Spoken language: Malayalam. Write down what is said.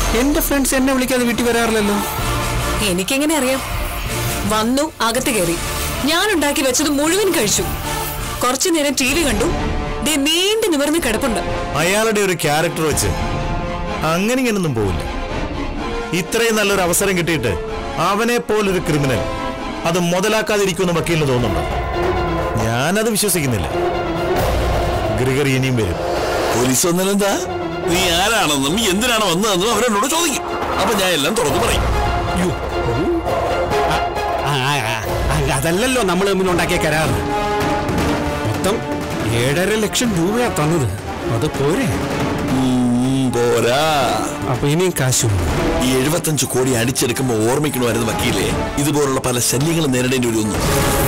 എന്റെ ഫ്രണ്ട്സ് എന്നെ വിളിക്കാതെ വീട്ടിൽ വരാറില്ലല്ലോ എനിക്കെങ്ങനെ അറിയാം വന്നു അകത്ത് കയറി ഞാൻ ഉണ്ടാക്കി വെച്ചത് മുഴുവൻ കഴിച്ചു കുറച്ചു നേരം ടി വി കണ്ടു ദേ നീണ്ടു നിവർന്ന് കിടപ്പുണ്ട് അയാളുടെ ഒരു ക്യാരക്ടർ വെച്ച് അങ്ങനെ ഇങ്ങനൊന്നും പോവില്ല ഇത്രയും നല്ലൊരു അവസരം കിട്ടിയിട്ട് അവനെ പോലൊരു ക്രിമിനൽ അത് മുതലാക്കാതിരിക്കുമെന്ന് വക്കീലിന് തോന്നുന്നുണ്ടോ ഞാനത് വിശ്വസിക്കുന്നില്ല ഗ്രിഗറി ഇനിയും വരും പോലീസ് വന്നാലെന്താ നീ ആരാണെന്നും എന്തിനാണ് വന്നതെന്നും അവരെന്നോട് ചോദിക്കും അപ്പൊ ഞാൻ എല്ലാം തുറന്നു പറയും ആ, ആ, ആ, ആ, അതല്ലല്ലോ നമ്മൾ തമ്മിൽ ഉണ്ടാക്കിയ കരാർ മൊത്തം ഏഴര ലക്ഷം രൂപയാ തന്നത് അത് പോരെ ഉം, പോരാ അപ്പൊ ഇനിയും കാശും ഈ എഴുപത്തഞ്ച് കോടി അടിച്ചെടുക്കുമ്പോ ഓർമ്മിക്കണമായിരുന്നു വക്കീലെ ഇതുപോലുള്ള പല ശല്യങ്ങളും നേരിടേണ്ടി വരുമെന്ന്